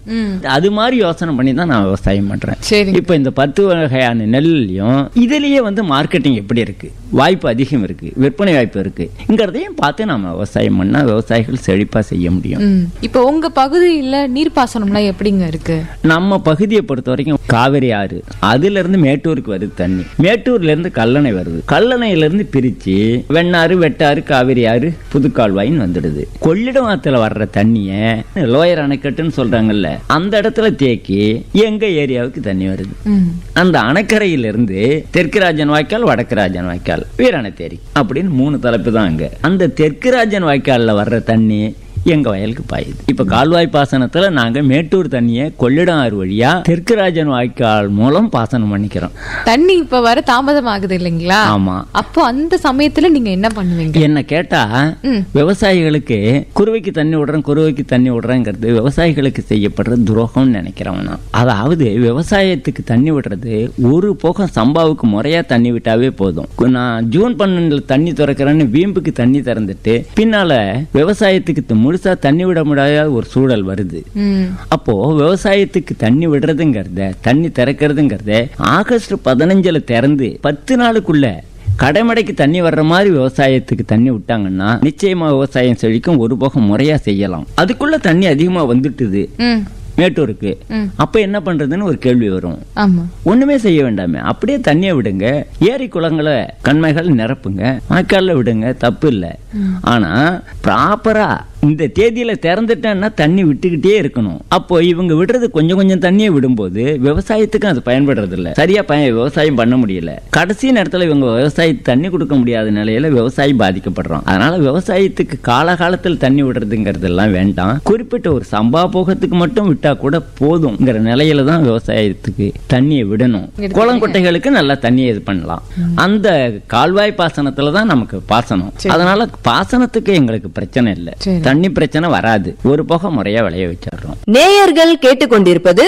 ம் அது மாதிரி யோசனை பண்ணி தான் நான் விவசாயம் பண்றேன் சரிங்க இப்போ இந்த பத்து வகையான நெல்லையும் இதுலயே வந்து மார்க்கெட்டிங் எப்படி இருக்கு வாய்ப்பு அதிகம் இருக்கு விற்பனை வாய்ப்பு இருக்குங்கிறதையும் பார்த்து நம்ம விவசாயம் பண்ணா விவசாயிகள் செழிப்பா செய்ய முடியும் ம் இப்போ உங்க பகுதியில நீர்ப்பாசனம்லாம் எப்படிங்க இருக்கு நம்ம பகுதியை பொறுத்த வரைக்கும் காவிரி ஆறு அதுல இருந்து மேட்டூருக்கு வருது தண்ணி மேட்டூர்ல இருந்து கல்லணை வருது கல்லணையில இருந்து பிரிச்சு வெண்ணாறு வெட்டாறு காவிரி ஆறு புதுக்கால்வாயின்னு வந்துடுது கொள்ளிடம் ஆத்துல வர்ற தண்ணிய லோயர் அணைக்கட்டுன்னு சொல்றாங்கல்ல அந்த இடத்துல தேக்கி எங்க ஏரியாவுக்கு தண்ணி வருது ம் அந்த அணைக்கரையிலிருந்து தெற்கு ராஜன் வாய்க்கால் வடக்கு ராஜன் வாய்க்கால் வீராணத்தேரி அப்படின்னு மூணு தலைப்பு தான் அங்க அந்த தெற்கு ராஜன் வாய்க்கால்ல வர்ற தண்ணி எங்க வயலுக்கு பாயுது இப்ப கால்வாய் பாசனத்துல நாங்க மேட்டூர் தண்ணியை கொள்ளிடம் ஆறு வழியா தெற்கு ராஜன் வாய்க்கால் மூலம் பாசனம் பண்ணிக்கிறோம் தண்ணி இப்ப வர தாமதம் ஆகுது இல்லைங்களா ஆமா அப்போ அந்த சமயத்துல நீங்க என்ன பண்ணுவீங்க என்ன கேட்டா ம். விவசாயிகளுக்கு குருவைக்கு தண்ணி விடுறேன் குருவைக்கு தண்ணி விடுறேங்கிறது விவசாயிகளுக்கு செய்யப்படுற துரோகம்னு நினைக்கிறவன் நான் அதாவது விவசாயத்துக்கு தண்ணி விடுறது ஒரு போகம் சம்பாவுக்கு முறையா தண்ணி விட்டாவே போதும் கு- நான் ஜூன் பன்னெண்டுல தண்ணி திறக்கிறேன்னு வீம்புக்கு தண்ணி திறந்துட்டு பின்னால விவசாயத்துக்கு த- முழுசா தண்ணி விட முடியாத ஒரு சூழல் வருது ம் அப்போ விவசாயத்துக்கு தண்ணி விடுறதுங்கிறத தண்ணி திறக்கிறதுங்கிறத ஆகஸ்ட் பதினஞ்சுல திறந்து பத்து நாளுக்குள்ள கடைமடைக்கு தண்ணி வர்ற மாதிரி விவசாயத்துக்கு தண்ணி விட்டாங்கன்னா நிச்சயமா விவசாயம் செழிக்கும் ஒரு போகம் முறையா செய்யலாம் அதுக்குள்ள தண்ணி அதிகமா வந்துட்டுது ம் மேட்டூருக்கு ம். அப்ப என்ன பண்றதுன்னு ஒரு கேள்வி வரும் ஆமா ஒண்ணுமே செய்ய வேண்டாமே அப்படியே தண்ணியை விடுங்க ஏரி குளங்களை கண்மைகள் நிரப்புங்க வாய்க்கால்ல விடுங்க தப்பு இல்லை ஆனா ப்ராப்பரா இந்த தேதியில திறந்துட்டேன்னா தண்ணி விட்டுக்கிட்டே இருக்கணும் அப்போ இவங்க விடுறது கொஞ்சம் கொஞ்சம் தண்ணியை விடும்போது விவசாயத்துக்கும் அது பயன்படுறது இல்ல சரியா பய விவசாயம் பண்ண முடியல கடைசி நேரத்துல இவங்க விவசாயத்துக்கு தண்ணி கொடுக்க முடியாத நிலையில விவசாயி பாதிக்கப்படுறோம் அதனால விவசாயத்துக்கு காலகாலத்தில் தண்ணி விடுறதுங்கிறது எல்லாம் வேண்டாம் குறிப்பிட்ட ஒரு சம்பா போகத்துக்கு மட்டும் விட்டா கூட போதும்ங்கிற நிலையில தான் விவசாயத்துக்கு தண்ணியை விடணும் குளம் குட்டைகளுக்கு நல்லா தண்ணியை இது பண்ணலாம் அந்த கால்வாய் பாசனத்துல தான் நமக்கு பாசனம் அதனால பாசனத்துக்கு எங்களுக்கு பிரச்சனை இல்லை சரி. தண்ணி பிரச்சனை வராது ஒரு போக முறையா விளைய வச்சிடுறோம் நேயர்கள் கேட்டுக்கொண்டிருப்பது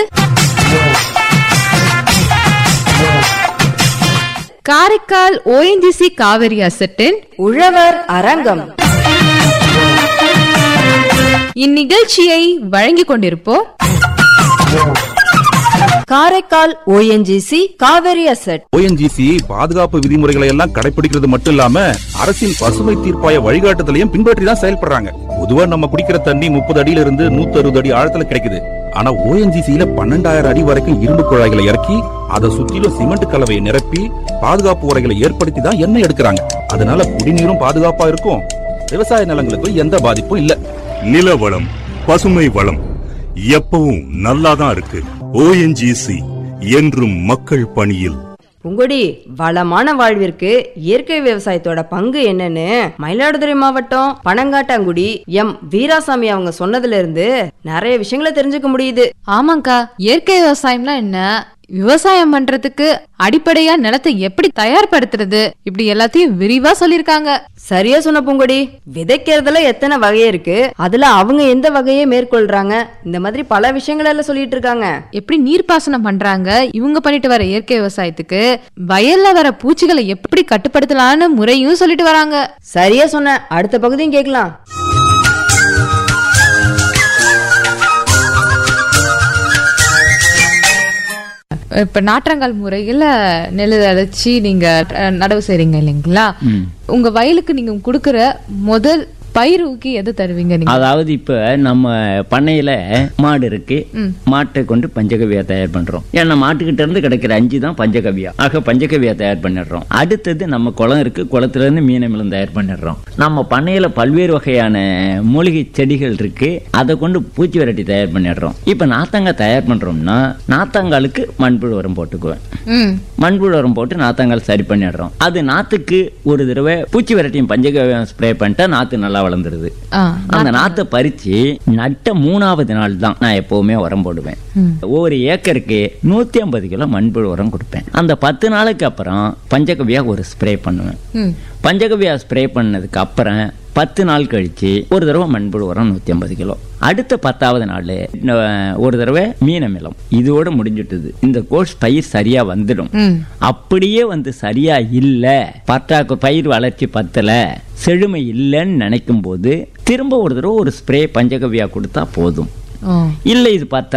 காரைக்கால் ஓஎன்ஜிசி காவிரி அசட்டின் உழவர் அரங்கம் இந்நிகழ்ச்சியை வழங்கிக் கொண்டிருப்போர் Karaikal ONGC Kaveri asset ONGC பாதுகாப்பு விதிமுறைகளை எல்லாம் கடைபிடிக்கிறது மட்டும் இல்லாம அரசின் பசுமை தீர்ப்பாய வழிகாட்டுதலையும் பின்பற்றி தான் செயல்படுறாங்க பொதுவா நம்ம குடிக்கிற தண்ணி முப்பது அடியில இருந்து நூத்தி அறுபது அடி ஆழத்துல கிடைக்குது ஆனா ஓஎன்ஜிசியில பன்னெண்டாயிரம் அடி வரைக்கும் இரும்பு குழாய்களை இறக்கி அதை சுத்திலும் சிமெண்ட் கலவையை நிரப்பி பாதுகாப்பு உரைகளை ஏற்படுத்தி தான் எண்ணெய் எடுக்கிறாங்க அதனால குடிநீரும் பாதுகாப்பா இருக்கும் விவசாய நிலங்களுக்கும் எந்த பாதிப்பும் இல்ல நில வளம் பசுமை வளம் எப்பவும் நல்லாதான் இருக்கு ஓஎன்ஜிசி என்றும் மக்கள் பணியில் புங்குடி வளமான வாழ்விற்கு இயற்கை விவசாயத்தோட பங்கு என்னன்னு மயிலாடுதுறை மாவட்டம் பனங்காட்டாங்குடி எம் வீராசாமி அவங்க சொன்னதுல இருந்து நிறைய விஷயங்களை தெரிஞ்சுக்க முடியுது ஆமாங்கா இயற்கை விவசாயம்னா என்ன விவசாயம் பண்றதுக்கு அடிப்படையா நிலத்தை எப்படி தயார்படுத்துறது இப்படி எல்லாத்தையும் விரிவா சொல்லிருக்காங்க சரியா சொன்ன பூங்கொடி விதைக்கிறதுல எத்தனை வகை இருக்கு அதுல அவங்க எந்த வகையை மேற்கொள்றாங்க இந்த மாதிரி பல விஷயங்கள் எல்லாம் சொல்லிட்டு இருக்காங்க எப்படி நீர்ப்பாசனம் பண்றாங்க இவங்க பண்ணிட்டு வர இயற்கை விவசாயத்துக்கு வயல்ல வர பூச்சிகளை எப்படி கட்டுப்படுத்தலாம்னு முறையும் சொல்லிட்டு வராங்க சரியா சொன்ன அடுத்த பகுதியும் கேட்கலாம் இப்ப நாற்றங்கால் முறையில நெல் விதைச்சி நீங்க அஹ், நடவு செய்றீங்க இல்லைங்களா ம். உங்க வயலுக்கு நீங்க கொடுக்கற முதல் பயிருக்கு எது தருவீங்க நீங்க அதாவது இப்ப நம்ம பண்ணையில மாடு இருக்கு ம். மாட்டை கொண்டு பஞ்சகவியா தயார் பண்றோம் ஏன்னா மாட்டுக்கிட்ட இருந்து கிடைக்கிற அஞ்சு தான் பஞ்சகவியா ஆக பஞ்சகவியா தயார் பண்ணிடுறோம் அடுத்தது நம்ம குளம் இருக்கு குளத்துல இருந்து மீனமிலம் தயார் பண்ணிடுறோம் நம்ம பண்ணையில பல்வேறு வகையான மூலிகை செடிகள் இருக்கு அதை கொண்டு பூச்சி விரட்டி தயார் பண்ணிடுறோம் இப்ப நாத்தங்காய் தயார் பண்றோம்னா நாத்தாங்காலுக்கு மண்புழு உரம் போட்டுக்குவேன் ம் மண்புழு உரம் போட்டு நாத்தாங்கால் சரி பண்ணிடுறோம் அது நாத்துக்கு ஒரு தடவை பூச்சி விரட்டியும் பஞ்சகவியம் ஸ்ப்ரே பண்ணிட்டா நாத்து நல்லா வளர்ந்துருது ஆ அந்த நாத்தை பறிச்சு நட்ட மூணாவது நாள் தான் நான் எப்பவுமே உரம் போடுவேன் ம். ஒவ்வொரு ஏக்கருக்கு நூத்தி ஐம்பது கிலோ மண்புழு உரம் கொடுப்பேன் அந்த பத்து நாளுக்கு அப்புறம் பஞ்சகவியா ஒரு ஸ்ப்ரே பண்ணுவேன் ம் பஞ்சகவியா ஸ்ப்ரே பண்ணதுக்கு அப்புறம் பத்து நாள் கழிச்சு ஒரு தடவை மண்புழு உரம் நூத்தி ஐம்பது கிலோ அடுத்த பத்தாவது நாள் ஒரு தடவை மீனமிலம் இதோட முடிஞ்சிட்டுது இந்த கோர்ஸ் பயிர் சரியா வந்துடும் ம் அப்படியே வந்து சரியா இல்ல பற்றாக்கு பயிர் வளர்ச்சி பத்தல செழுமை இல்லைன்னு நினைக்கும் போது திரும்ப ஒரு தடவை ஒரு ஸ்ப்ரே பஞ்சகவியா கொடுத்தா போதும் ஓ இல்லை இது பத்தா